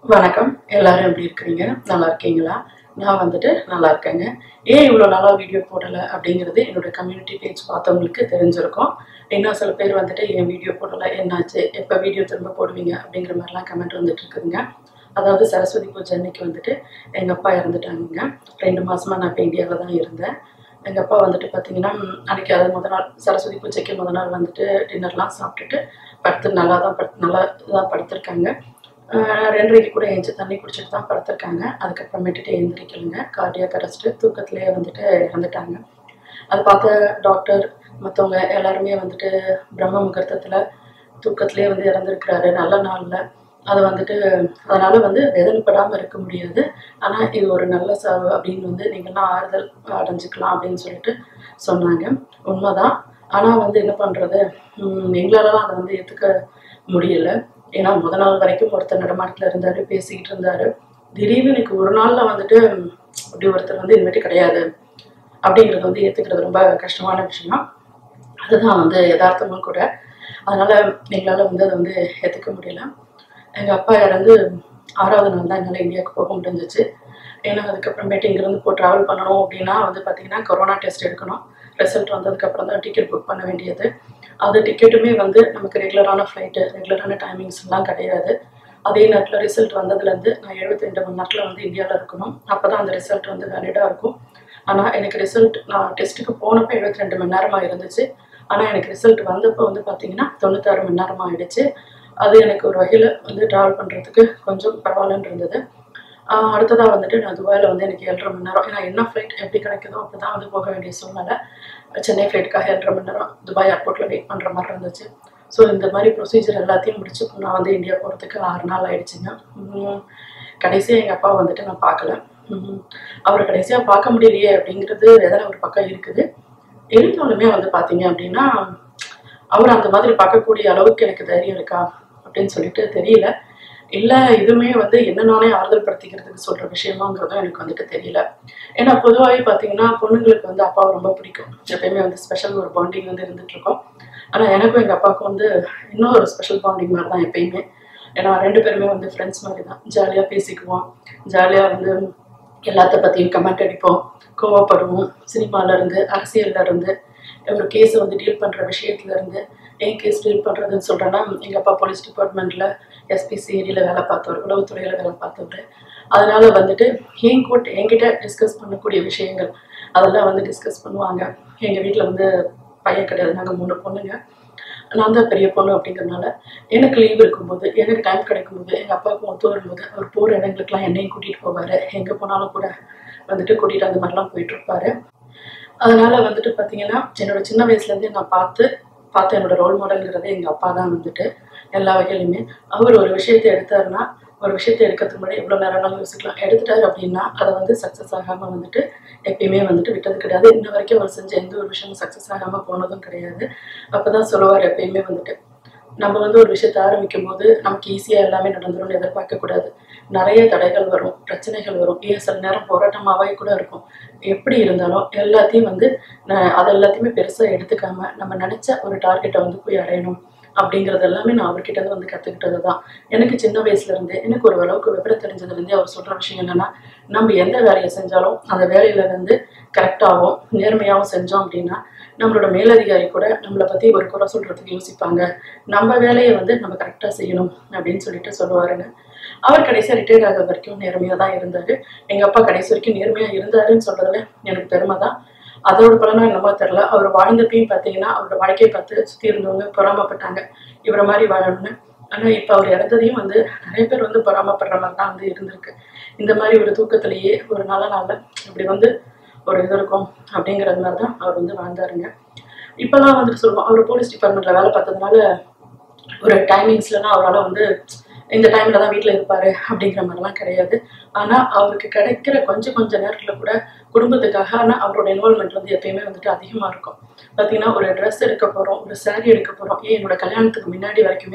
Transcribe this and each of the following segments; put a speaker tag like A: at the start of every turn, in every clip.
A: வணக்கம் எல்லாரும் எப்படி இருக்கிறீங்க நல்லா இருக்கீங்களா நான் வந்துட்டு நல்லா இருக்கேங்க ஏன் இவ்வளோ நாளாக வீடியோ போடலை அப்படிங்கிறது என்னோட கம்யூனிட்டி பேஜ் பார்த்தவங்களுக்கு தெரிஞ்சிருக்கும் இன்னும் சில பேர் வந்துட்டு ஏன் வீடியோ போடலை என்னாச்சு எப்போ வீடியோ திரும்ப போடுவீங்க அப்படிங்கிற மாதிரிலாம் கமெண்ட் வந்துட்டு இருக்குதுங்க அதாவது சரஸ்வதி பூஜை அன்னைக்கு வந்துட்டு எங்கள் அப்பா இறந்துட்டாங்கங்க ரெண்டு மாசமா நான் இப்போ இந்தியாவில் தான் இருந்தேன் எங்கள் அப்பா வந்துட்டு பார்த்தீங்கன்னா ம், அன்னைக்கு அது முத நாள் சரஸ்வதி பூஜைக்கு முத நாள் வந்துட்டு டின்னர்லாம் சாப்பிட்டுட்டு படுத்து நல்லா தான் படுத்து நல்லா தான் படுத்திருக்காங்க ஆஹ் ரெண்டரைக்கு கூட எழுந்து தண்ணி குடிச்சிட்டு தான் படுத்திருக்காங்க அதுக்கப்புறமேட்டுட்டு எழுந்திரிக்கலுங்க கார்டியாக் அரெஸ்ட்டு தூக்கத்திலேயே வந்துட்டு இறந்துட்டாங்க அது பார்த்த டாக்டர் மற்றவங்க எல்லாருமே வந்துட்டு பிரம்ம முகூர்த்தத்தில் தூக்கத்திலே வந்து இறந்துருக்கிறாரு நல்ல நாளில் அது வந்துட்டு அதனால் வந்து வேதனைப்படாமல் இருக்க முடியாது ஆனால் இது ஒரு நல்ல சாவு அப்படின்னு வந்து நீங்கள்லாம் ஆறுதல் அடைஞ்சிக்கலாம் அப்படின்னு சொல்லிட்டு சொன்னாங்க உண்மைதான் ஆனால் வந்து என்ன பண்ணுறது எங்களாலலாம் அதை வந்து ஏற்றுக்க முடியல ஏன்னா முத நாள் வரைக்கும் ஒருத்தர் நடமாட்டத்தில் இருந்தார் பேசிக்கிட்டு இருந்தார் திடீர்னு இன்னைக்கு ஒரு நாளில் வந்துட்டு அப்படி ஒருத்தர் வந்து இனிமேட்டு கிடையாது அப்படிங்கிறது வந்து ஏற்றுக்கிறது ரொம்ப கஷ்டமான விஷயம் அதுதான் வந்து யதார்த்தமும் கூட அதனால் எங்களால் வந்து அதை வந்து ஏற்றுக்க முடியல எங்கள் அப்பா இறந்து ஆறாவது நாள் தான் என்னால் இந்தியாவுக்கு போக முடிஞ்சிச்சு ஏன்னா அதுக்கப்புறமேட்டு இங்கேருந்து இப்போ ட்ராவல் பண்ணணும் அப்படின்னா வந்து பார்த்தீங்கன்னா கொரோனா டெஸ்ட் எடுக்கணும் ரிசல்ட் வந்ததுக்கப்புறம் தான் டிக்கெட் புக் பண்ண வேண்டியது அது டிக்கெட்டுமே வந்து நமக்கு ரெகுலரான ஃப்ளைட்டு ரெகுலரான டைமிங்ஸ் எல்லாம் கிடையாது அதே நேரத்தில் ரிசல்ட் வந்ததுலேருந்து நான் 72 மணி நேரத்தில் வந்து இந்தியாவில் இருக்கணும் அப்போ தான் அந்த ரிசல்ட் வந்து வேலிடாக இருக்கும் ஆனால் எனக்கு ரிசல்ட் நான் டெஸ்ட்டுக்கு போனப்போ 72 மணி நேரமாக இருந்துச்சு ஆனால் எனக்கு ரிசல்ட் வந்தப்போ வந்து பார்த்தீங்கன்னா தொண்ணூத்தாறு மணி நேரமாக ஆயிடுச்சு அது எனக்கு ஒரு வகையில் வந்து ட்ராவல் பண்ணுறதுக்கு கொஞ்சம் பரவாயில்லன்னு இருந்தது ஆஹ் அடுத்ததா வந்துட்டு நான் துபாயில் வந்து எனக்கு ஏழரை மணி நேரம் ஏன்னா என்ன ஃப்ளைட் எப்படி கிடைக்குதோ அப்படி தான் வந்து போக வேண்டிய சூழ்நிலை சென்னை ஃப்ளைட்டுக்காக ஏழரை மணி நேரம் துபாய் ஏர்போர்ட்டில் வெயிட் பண்ணுற மாதிரி இருந்துச்சு ஸோ இந்த மாதிரி ப்ரொசீஜர் எல்லாத்தையும் முடிச்சு நான் வந்து இந்தியா போகிறதுக்கு ஆறு நாள் ஆயிடுச்சுங்க உம் கடைசியாக எங்கள் அப்பா வந்துட்டு நான் பார்க்கல உம் அவரை கடைசியாக பார்க்க முடியலையே அப்படிங்கிறது வேதனை ஒரு பக்கம் இருக்குது இருந்தாலுமே வந்து பார்த்தீங்க அப்படின்னா அவர் அந்த மாதிரி பார்க்கக்கூடிய அளவுக்கு எனக்கு தைரியம் இருக்கா அப்படின்னு சொல்லிட்டு தெரியல இல்லை இதுவுமே வந்து என்ன நானே ஆறுதல் படுத்திக்கிறதுக்கு சொல்கிற விஷயமாங்கிறதும் எனக்கு வந்துட்டு தெரியல ஏன்னா பொதுவாகவே பார்த்தீங்கன்னா பொண்ணுங்களுக்கு வந்து அப்பாவை ரொம்ப பிடிக்கும் எப்பயுமே வந்து ஸ்பெஷல் ஒரு பாண்டிங் வந்து இருந்துட்டு இருக்கோம் ஆனால் எனக்கும் எங்கள் அப்பாவுக்கும் வந்து இன்னும் ஒரு ஸ்பெஷல் பாண்டிங் மாதிரி தான் எப்பயுமே ஏன்னா ரெண்டு பேருமே வந்து ஃப்ரெண்ட்ஸ் மாதிரி தான் ஜாலியாக பேசிக்குவோம் ஜாலியாக வந்து எல்லாத்த பற்றியும் கமெண்ட் அடிப்போம் கோவப்படுவோம் சினிமால இருந்து அரசியல்ல இருந்து ஒரு கேஸை வந்து டீல் பண்ணுற விஷயத்துல இருந்து ஏன் கேஸ் டீல் பண்ணுறதுன்னு சொல்கிறேன்னா எங்கள் அப்பா போலீஸ் டிபார்ட்மெண்ட்டில் எஸ்பிசிஐடியில் வேலை பார்த்தவர் உளவுத்துறையில் வேலை பார்த்தவர் அதனால வந்துட்டு என் கூட என்கிட்ட டிஸ்கஸ் பண்ணக்கூடிய விஷயங்கள் அதெல்லாம் வந்து டிஸ்கஸ் பண்ணுவாங்க எங்கள் வீட்டில் வந்து பையன் கிடையாது நாங்கள் மூணு பொண்ணுங்க நான் தான் பெரிய பொண்ணு அப்படிங்கிறதுனால எனக்கு லீவ் இருக்கும்போது எனக்கு டைம் கிடைக்கும்போது எங்கள் அப்பாவுக்கும் ஒத்து வரும்போது அவர் போகிற இடங்களுக்குலாம் என்னையும் கூட்டிகிட்டு போவார் எங்கே போனாலும் கூட வந்துட்டு கூட்டிகிட்டு அந்த மாதிரிலாம் போயிட்டு இருப்பாரு அதனால வந்துட்டு பார்த்தீங்கன்னா என்னோட சின்ன வயசுலேருந்தே நான் பார்த்து பார்த்த என்னோட ரோல் மாடல்ங்கிறதே எங்கள் அப்பா தான் வந்துட்டு எல்லா வகையிலுமே அவர் ஒரு விஷயத்தை எடுத்தாருன்னா ஒரு விஷயத்தை எடுக்கிறதுக்கு முன்னாடி எவ்வளோ நேரம்னாலும் யோசிக்கலாம் எடுத்துட்டாரு அப்படின்னா அதை வந்து சக்ஸஸ் ஆகாமல் வந்துட்டு எப்பயுமே வந்துட்டு விட்டது கிடையாது இன்ன வரைக்கும் அவர் செஞ்ச எந்த ஒரு விஷயமும் சக்ஸஸ் ஆகாமல் போனதும் கிடையாது அப்போ தான் சொல்லுவார் எப்பயுமே வந்துட்டு நம்ம வந்து ஒரு விஷயத்தை ஆரம்பிக்கும் போது நமக்கு ஈஸியாக எல்லாமே நடந்துரும்னு எதிர்பார்க்கக்கூடாது நிறைய தடைகள் வரும் பிரச்சனைகள் வரும் ஏன் சில நேரம் போராட்டமாகவே கூட இருக்கும் எப்படி இருந்தாலும் எல்லாத்தையும் வந்து நான் அது எல்லாத்தையுமே பெருசாக எடுத்துக்காம நம்ம நினச்ச ஒரு டார்கெட்டை வந்து போய் அடையணும் அப்படிங்கிறது எல்லாமே நான் அவர்கிட்ட இருந்து வந்து கற்றுக்கிட்டது தான் எனக்கு சின்ன வயசுல இருந்தே எனக்கு ஒரு அளவுக்கு விவரம் தெரிஞ்சதுலேருந்தே அவர் சொல்கிற விஷயம் என்னன்னா நம்ம எந்த வேலையை செஞ்சாலும் அந்த வேலையில வந்து கரெக்டாகவும் நேர்மையாகவும் செஞ்சோம் அப்படின்னா நம்மளோட மேலதிகாரி கூட நம்மளை பற்றி ஒரு குறை சொல்கிறதுக்கு யோசிப்பாங்க நம்ம வேலையை வந்து நம்ம கரெக்டாக செய்யணும் அப்படின்னு சொல்லிட்டு சொல்லுவாருங்க அவர் கடைசியாக ரிட்டையர்ட் ஆகிற வரைக்கும் நேர்மையாக தான் இருந்தார் எங்கள் அப்பா கடைசி வரைக்கும் நேர்மையாக இருந்தாருன்னு சொல்கிறதுல எனக்கு பெருமை தான் அதோட பலனா என்னமோ தெரில அவர் வாழ்ந்தப்பையும் பார்த்தீங்கன்னா அவரோட வாழ்க்கையை பார்த்து சுற்றி இருந்தவங்க பொறாமப்பட்டாங்க இவரை மாதிரி வாழணும்னு ஆனால் இப்போ அவர் இறந்ததையும் வந்து நிறைய பேர் வந்து பொறாமப்படுற மாதிரி தான் வந்து இருந்திருக்கு இந்த மாதிரி ஒரு தூக்கத்திலேயே ஒரு நல்ல நாளில் இப்படி வந்து ஒரு இது இருக்கும் அப்படிங்கிறது மாதிரி தான் அவர் வந்து வாழ்ந்தாருங்க இப்போல்லாம் வந்துட்டு சொல்லுவோம் அவர் போலீஸ் டிபார்ட்மெண்ட்டில் வேலை பார்த்ததுனால ஒரு டைமிங்ஸ்லலாம் அவரால் வந்து இந்த டைமில் தான் வீட்டில் இருப்பார் அப்படிங்கிற மாதிரிலாம் கிடையாது ஆனால் அவருக்கு கிடைக்கிற கொஞ்சம் கொஞ்சம் நேரத்தில் கூட குடும்பத்துக்காக ஆனால் அவரோட இன்வால்மெண்ட் வந்து எப்பயுமே வந்துட்டு அதிகமாக இருக்கும் பார்த்தீங்கன்னா ஒரு ட்ரெஸ் எடுக்க போகிறோம் ஒரு saree எடுக்க போகிறோம் ஏன் என்னோட கல்யாணத்துக்கு முன்னாடி வரைக்குமே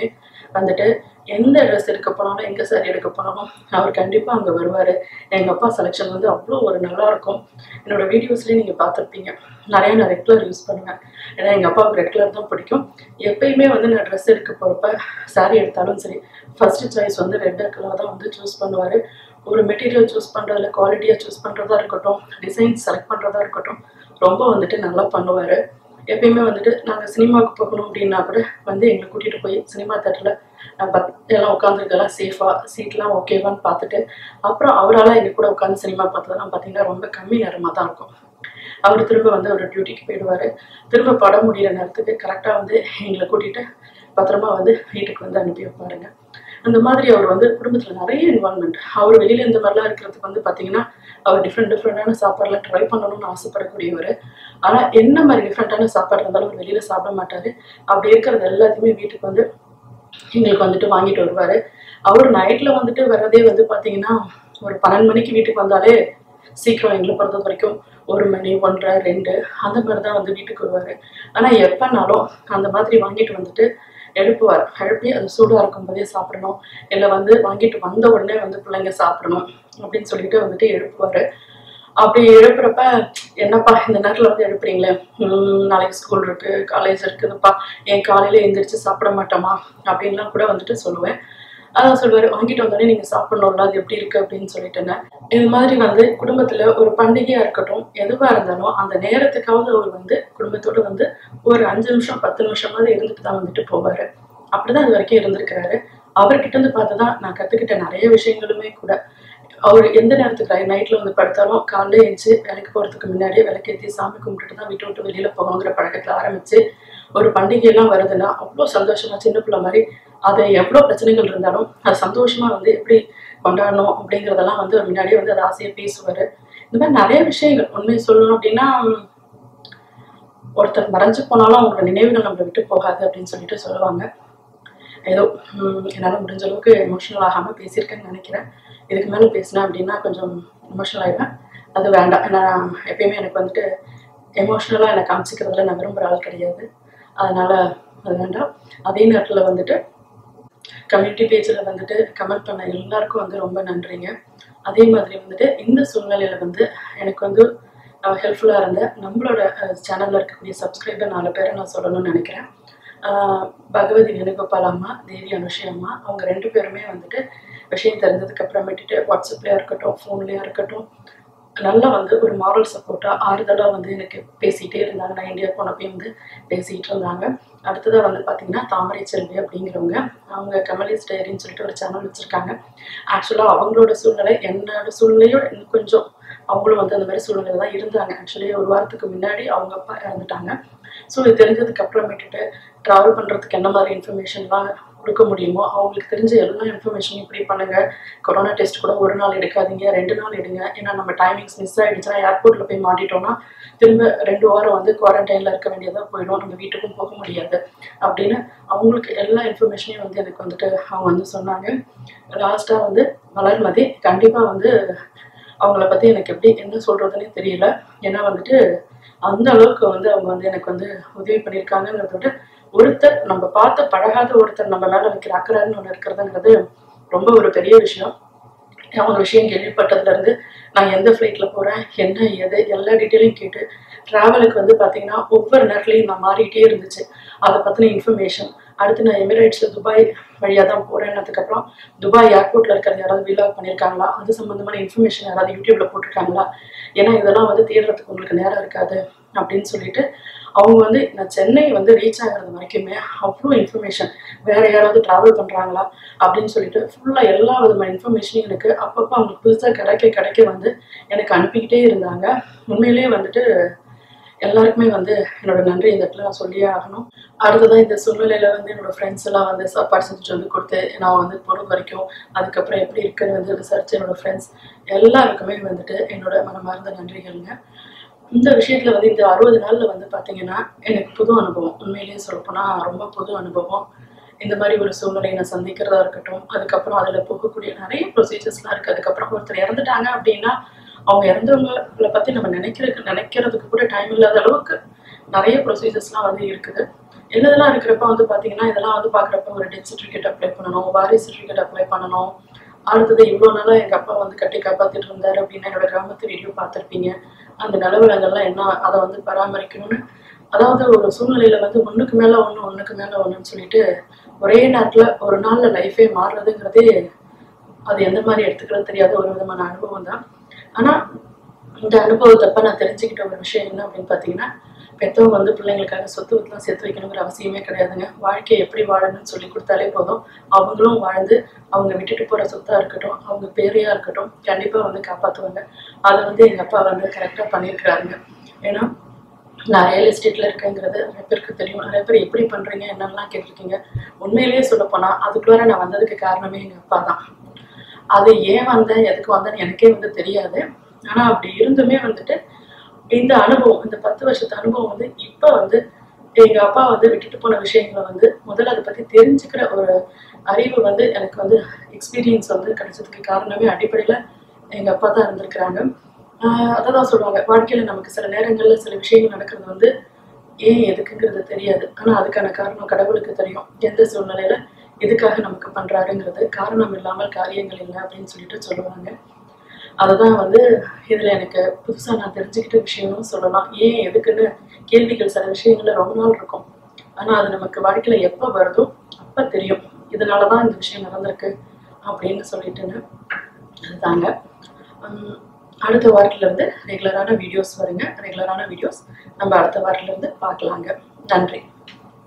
A: வந்துட்டு எந்த ட்ரெஸ் எடுக்க போனாலும் எங்கே சாரி எடுக்க போனாலும் அவர் கண்டிப்பாக அங்கே வருவார் எங்கள் அப்பா செலெக்ஷன் வந்து அவ்வளோ ஒரு நல்லா இருக்கும் என்னோட வீடியோஸ்லேயே நீங்கள் பார்த்துருப்பீங்க நிறைய நான் ரெகுலர் யூஸ் பண்ணுவேன் ஏன்னா எங்கள் அப்பாவுக்கு ரெட் கலர் தான் பிடிக்கும் எப்பயுமே வந்து நான் ட்ரெஸ் எடுக்க போகிறப்ப saree எடுத்தாலும் சரி ஃபர்ஸ்ட் சாய்ஸ் வந்து ரெட் கலர் தான் வந்து சூஸ் பண்ணுவார் ஒரு மெட்டீரியல் சூஸ் பண்ணுறதுல குவாலிட்டியாக சூஸ் பண்ணுறதா இருக்கட்டும் டிசைன் செலக்ட் பண்ணுறதா இருக்கட்டும் ரொம்ப வந்துட்டு நல்லா பண்ணுவார் எப்பயுமே வந்துட்டு நாங்கள் சினிமாவுக்கு போகணும் அப்படின்னா கூட வந்து எங்களை கூட்டிகிட்டு போய் சினிமா தேட்டரில் பத் எல்லாம் உட்காந்துருக்கலாம் சேஃபாக சீட்லாம் ஓகேவான்னு பார்த்துட்டு அப்புறம் அவரால் எங்கள் கூட உட்காந்து சினிமா பார்த்ததெல்லாம் பார்த்தீங்கன்னா ரொம்ப கம்மி நேரமாக தான் இருக்கும் அவர் திரும்ப வந்து அவர் டியூட்டிக்கு போயிடுவார் திரும்ப படம் முடியிற நேரத்துக்கு கரெக்டாக வந்து எங்களை கூட்டிகிட்டு பத்திரமா வந்து வீட்டுக்கு வந்து அனுப்பி வைப்பாருங்க அந்த மாதிரி அவர் வந்து குடும்பத்தில் நிறைய இன்வால்மெண்ட் அவர் வெளியில் இந்த மாதிரிலாம் இருக்கிறதுக்கு வந்து பார்த்தீங்கன்னா அவர் டிஃப்ரெண்ட் டிஃப்ரெண்டான சாப்பாடுலாம் ட்ரை பண்ணணும்னு ஆசைப்படக்கூடியவர் ஆனால் என்ன மாதிரி டிஃப்ரெண்ட்டான சாப்பாடு இருந்தாலும் அவர் வெளியில் சாப்பிட மாட்டார் அப்படி இருக்கிறது எல்லாத்தையுமே வீட்டுக்கு வந்து எங்களுக்கு வந்துட்டு வாங்கிட்டு வருவார் அவர் நைட்டில் வந்துட்டு வர்றதே வந்து பார்த்தீங்கன்னா ஒரு பன்னெண்டு மணிக்கு வீட்டுக்கு வந்தாலே சீக்கிரம் எங்களை பொறுத்த வரைக்கும் ஒரு மணி ஒன்றரை ரெண்டு அந்த மாதிரி தான் வந்து வீட்டுக்கு வருவார் ஆனால் எப்போனாலும் அந்த மாதிரி வாங்கிட்டு வந்துட்டு எழுப்புவார் எழுப்பி அது சூடாக இருக்கும்போதே சாப்பிடணும் இல்லை வந்து வாங்கிட்டு வந்த உடனே வந்து பிள்ளைங்க சாப்பிடணும் அப்படின்னு சொல்லிட்டு வந்துட்டு எழுப்புவார் அப்படி எழுப்புறப்ப என்னப்பா இந்த நேரத்தில் வந்து எழுப்புறீங்களே "ம், நாளைக்கு ஸ்கூல் இருக்கு காலேஜ் இருக்குதுப்பா என் காலையில எந்திரிச்சு சாப்பிட மாட்டோமா அப்படின்லாம் கூட வந்துட்டு சொல்லுவேன் அதான் சொல்லுவாரு வாங்கிட்டு வந்தோடனே நீங்க சாப்பிடணும்ல அது எப்படி இருக்கு அப்படின்னு சொல்லிட்டேன்னு இது மாதிரி வந்து குடும்பத்துல ஒரு பண்டிகையா இருக்கட்டும் எதுவா இருந்தாலும் அந்த நேரத்துக்காவது அவர் வந்து குடும்பத்தோட வந்து ஒரு அஞ்சு நிமிஷம் பத்து நிமிஷமாவது இருந்துட்டு தான் வந்துட்டு போவாரு அப்படிதான் இது வரைக்கும் இருந்திருக்கிறாரு அவர்கிட்ட இருந்து பார்த்து தான் நான் கத்துக்கிட்ட நிறைய விஷயங்களுமே கூட அவர் எந்த நேரத்துக்கு நைட்ல வந்து படுத்தாலும் காலைல எழுந்து வேலைக்கு போறதுக்கு முன்னாடியே விளக்கேற்றி சாமி கும்பிட்டுட்டு தான் வீட்டை விட்டு வெளியில போகணுங்கிற பழக்கத்துல ஆரம்பிச்சு ஒரு பண்டிகை எல்லாம் வருதுன்னா அவ்வளோ சந்தோஷமா சின்ன பிள்ளை மாதிரி அதை எவ்வளோ பிரச்சனைகள் இருந்தாலும் அது சந்தோஷமா வந்து எப்படி கொண்டாடணும் அப்படிங்கிறதெல்லாம் வந்து அவர் முன்னாடியே வந்து அதை ஆசையை பேசுவார் இந்த மாதிரி நிறைய விஷயங்கள் உண்மையை சொல்லணும் அப்படின்னா உம், ஒருத்தர் மறைஞ்சு போனாலும் அவங்களோட நினைவுகள் நம்மளை விட்டு போகாது அப்படின்னு சொல்லிட்டு சொல்லுவாங்க ஏதோ உம், என்னால முடிஞ்ச அளவுக்கு எமோஷனல் ஆகாம பேசியிருக்கேன்னு நினைக்கிறேன் இதுக்கு மேல பேசினேன் அப்படின்னா கொஞ்சம் எமோஷனல் ஆயிடுவேன் அது வேண்டாம் ஏன்னா எப்பயுமே எனக்கு வந்துட்டு எமோஷ்னலாக என்னை காமிச்சிக்கிறதுல நான் விரும்புகிற ஆள் கிடையாது அதனால அது வேண்டாம் அதே நேரத்தில் வந்துட்டு கம்யூனிட்டி பேஜில் வந்துட்டு கமெண்ட் பண்ண எல்லாருக்கும் வந்து ரொம்ப நன்றிங்க அதே மாதிரி வந்துட்டு இந்த சூழ்நிலையில வந்து எனக்கு வந்து ஹெல்ப்ஃபுல்லாக இருந்த நம்மளோட சேனலில் இருக்கக்கூடிய சப்ஸ்கிரைபர் நாலு பேரை நான் சொல்லணும்னு நினைக்கிறேன் அஹ், பகவதி வேணுகோபால் அம்மா தேவி அனுஷி அம்மா அவங்க ரெண்டு பேருமே வந்துட்டு விஷயம் தெரிஞ்சதுக்கு அப்புறமேட்டுட்டு வாட்ஸ்அப்லேயே இருக்கட்டும் ஃபோன்லேயே இருக்கட்டும் நல்லா வந்து ஒரு மாரல் சப்போர்ட்டாக ஆறுதலாக வந்து எனக்கு பேசிகிட்டே இருந்தாங்க நான் இந்தியா போனப்பையும் வந்து பேசிகிட்டு இருந்தாங்க அடுத்ததாக வந்து பார்த்தீங்கன்னா தாமரை செல்வி அப்படிங்கிறவங்க அவங்க கமலேஷ் டைரின்னு சொல்லிட்டு ஒரு சேனல் வச்சுருக்காங்க ஆக்சுவலாக அவங்களோட சூழ்நிலை என்னோட சூழ்நிலையோட இன்னும் கொஞ்சம் அவங்களும் வந்து அந்த மாதிரி சூழ்நிலையில தான் இருந்தாங்க ஆக்சுவலி ஒரு வாரத்துக்கு முன்னாடி அவங்க அப்பா இறந்துட்டாங்க ஸோ இது தெரிஞ்சதுக்கு அப்புறமேட்டுட்டு ட்ராவல் பண்ணுறதுக்கு என்ன மாதிரி இன்ஃபர்மேஷன்லாம் கொடுக்க முடியுமோ அவங்களுக்கு தெரிஞ்ச எல்லா இன்ஃபர்மேஷனும் இப்படி பண்ணுங்க கொரோனா டெஸ்ட் கூட ஒரு நாள் எடுக்காதீங்க ரெண்டு நாள் எடுங்க ஏன்னா நம்ம டைமிங்ஸ் மிஸ் ஆயிடுச்சுன்னா ஏர்போர்ட்டில் போய் மாட்டிட்டோம்னா திரும்ப ரெண்டு வாரம் வந்து குவாரண்டைனில் இருக்க வேண்டியதாக போயிடும் நம்ம வீட்டுக்கும் போக முடியாது அப்படின்னு அவங்களுக்கு எல்லா இன்ஃபர்மேஷனையும் வந்து எனக்கு வந்துட்டு அவங்க வந்து சொன்னாங்க லாஸ்ட்டாக வந்து வளர்மதி கண்டிப்பாக வந்து அவங்கள பற்றி எனக்கு எப்படி என்ன சொல்கிறதுனே தெரியல ஏன்னா வந்துட்டு அந்த அளவுக்கு வந்து அவங்க வந்து எனக்கு வந்து உதவி பண்ணியிருக்காங்கங்கிறத விட ஒருத்தர் நம்ம பார்த்து பழகாத ஒருத்தர் நம்ம மேலே வைக்கிற அக்கறைன்னு ஒன்று இருக்கிறதுங்கிறது ரொம்ப ஒரு பெரிய விஷயம் அவங்க விஷயம் கேள்விப்பட்டதுல இருந்து நான் எந்த ஃப்ளைட்ல போறேன் என்ன எது எல்லா டீட்டெயிலையும் கேட்டு டிராவலுக்கு வந்து பாத்தீங்கன்னா ஒவ்வொரு நேரத்துலையும் நான் மாறிட்டே இருந்துச்சு அதை பத்தின இன்ஃபர்மேஷன் அடுத்து நான் எமிரேட்ஸ்ல துபாய் வழியா தான் போறேன் அதுக்கப்புறம் துபாய் ஏர்போர்ட்ல இருக்கிறது யாராவது விலாக் பண்ணியிருக்காங்களா அது சம்பந்தமான இன்ஃபர்மேஷன் யாராவது யூடியூப்ல போட்டிருக்காங்களா ஏன்னா இதெல்லாம் வந்து தேடுறதுக்கு உங்களுக்கு நேரம் இருக்காது அப்படின்னு சொல்லிட்டு அவங்க வந்து நான் சென்னை வந்து ரீச் ஆகிறது வரைக்குமே அவ்வளோ இன்ஃபர்மேஷன் வேற யாராவது டிராவல் பண்றாங்களா அப்படின்னு சொல்லிட்டு ஃபுல்லா எல்லா விதமான இன்ஃபர்மேஷனையும் எனக்கு அப்பப்போ அவங்களுக்கு புதுசாக கிடைக்க கிடைக்க வந்து எனக்கு அனுப்பிக்கிட்டே இருந்தாங்க உண்மையிலேயே வந்துட்டு எல்லாருக்குமே வந்து என்னோட நன்றி இந்த இடத்துல நான் சொல்லியே ஆகணும் அடுத்ததான் இந்த சூழ்நிலையில வந்து என்னோட ஃப்ரெண்ட்ஸ் எல்லாம் வந்து சாப்பாடு செஞ்சுட்டு வந்து கொடுத்து நான் வந்து பொருள் வரைக்கும் அதுக்கப்புறம் எப்படி இருக்குன்னு வந்து விசாரிச்சு என்னோட ஃப்ரெண்ட்ஸ் எல்லாருக்குமே வந்துட்டு என்னோட மனமார்ந்த நன்றிகள்ங்க இந்த விஷயத்துல வந்து இந்த அறுபது நாள்ல வந்து பாத்தீங்கன்னா எனக்கு புது அனுபவம் உண்மையிலேயே சொல்லப்போனா ரொம்ப புது அனுபவம் இந்த மாதிரி ஒரு சூழ்நிலையை நான் சந்திக்கிறதா இருக்கட்டும் அதுக்கப்புறம் அதுல போகக்கூடிய நிறைய ப்ரொசீஜர்ஸ்லாம் இருக்கு அதுக்கப்புறம் ஒருத்தர் இறந்துட்டாங்க அப்படின்னா அவங்க இறந்தவங்களை பத்தி நம்ம நினைக்கிறதுக்கு நினைக்கிறதுக்கு கூட டைம் இல்லாத அளவுக்கு நிறைய ப்ரொசீஜர்ஸ்லாம் வந்து இருக்குது எழுதலாம் இருக்கிறப்ப வந்து பார்த்தீங்கன்னா இதெல்லாம் வந்து பார்க்குறப்ப ஒரு டெத் சர்டிஃபிகேட் அப்ளை பண்ணணும் வாரிசு சர்டிஃபிகேட் அப்ளை பண்ணணும் அடுத்தது இவ்வளோ நாளாக எங்கள் அப்பா வந்து கட்டி காப்பாற்றிட்டு இருந்தாரு அப்படின்னு என்னோட கிராமத்து வீடியோ பார்த்துருப்பீங்க அந்த நிலவரங்கள்லாம் என்ன அதை வந்து பராமரிக்கணும்னு அதாவது ஒரு சூழ்நிலையில வந்து ஒண்ணுக்கு மேல ஒண்ணு ஒண்ணுக்கு மேல ஒண்ணுன்னு சொல்லிட்டு ஒரே நேரத்துல ஒரு நாள்ல லைஃபே மாறுறதுங்கிறதே அது எந்த மாதிரி எடுத்துக்கிறது தெரியாத ஒரு விதமான அனுபவம் தான் ஆனா இந்த அனுபவத்தப்ப நான் தெரிஞ்சுக்கிட்ட ஒரு விஷயம் என்ன அப்படின்னு பாத்தீங்கன்னா பெத்தவங்க வந்து பிள்ளைங்களுக்காக சொத்து வத்துலாம் சேர்த்து வைக்கணுங்கிற அவசியமே கிடையாதுங்க வாழ்க்கையை எப்படி வாழணும்னு சொல்லி கொடுத்தாலே போதும் அவங்களும் வாழ்ந்து அவங்க விட்டுட்டு போற சொத்தா இருக்கட்டும் அவங்க பேரையா இருக்கட்டும் கண்டிப்பா வந்து காப்பாத்துவாங்க அதை வந்து எங்க அப்பா வந்து கரெக்டா பண்ணியிருக்கிறாருங்க ஏன்னா நான் ரியல் எஸ்டேட்ல இருக்கேங்கிறது நிறைய பேருக்கு தெரியும் நிறைய பேர் எப்படி பண்றீங்க என்னெல்லாம் கேட்டிருக்கீங்க உண்மையிலேயே சொல்ல போனா அதுக்குள்ளார நான் வந்ததுக்கு காரணமே எங்க அப்பா தான் அது ஏன் வந்தேன் எதுக்கு வந்தேன்னு எனக்கே வந்து தெரியாது ஆனா அப்படி இருந்துமே வந்துட்டு இந்த அனுபவம் இந்த பத்து வருஷத்து அனுபவம் வந்து இப்ப வந்து எங்க அப்பா வந்து விட்டுட்டு போன விஷயங்களை வந்து முதல்ல அதை பத்தி தெரிஞ்சுக்கிற ஒரு அறிவு வந்து எனக்கு வந்து எக்ஸ்பீரியன்ஸ் வந்து கிடைச்சதுக்கு காரணமே அடிப்படையில எங்க அப்பா தான் இருந்திருக்கிறாங்க ஆஹ் அததான் சொல்லுவாங்க வாழ்க்கையில நமக்கு சில நேரங்கள்ல சில விஷயங்கள் நடக்கிறது வந்து ஏன் எதுக்குங்கிறது தெரியாது ஆனா அதுக்கான காரணம் கடவுளுக்கு தெரியும் எந்த சூழ்நிலையில எதுக்காக நமக்கு பண்றாருங்கிறது காரணம் இல்லாமல் காரியங்கள் இல்லை அப்படின்னு சொல்லிட்டு சொல்லுவாங்க அதுதான் வந்து இதுல எனக்கு புதுசா நான் தெரிஞ்சுக்கிட்ட விஷயம்னு சொல்லலாம் ஏன் எதுக்குன்னு கேள்விகள் சில விஷயங்கள்ல ரொம்ப நாள் இருக்கும் ஆனா அது நமக்கு வாழ்க்கையில எப்ப வருதோ அப்ப தெரியும் இதனாலதான் இந்த விஷயம் நடந்திருக்கு அப்படின்னு சொல்லிட்டுன்னு அதுதாங்க உம் அடுத்த வாரத்துல இருந்து ரெகுலரான வீடியோஸ் வருங்க ரெகுலரான வீடியோஸ் நம்ம அடுத்த வாரத்துல இருந்து பார்க்கலாங்க நன்றி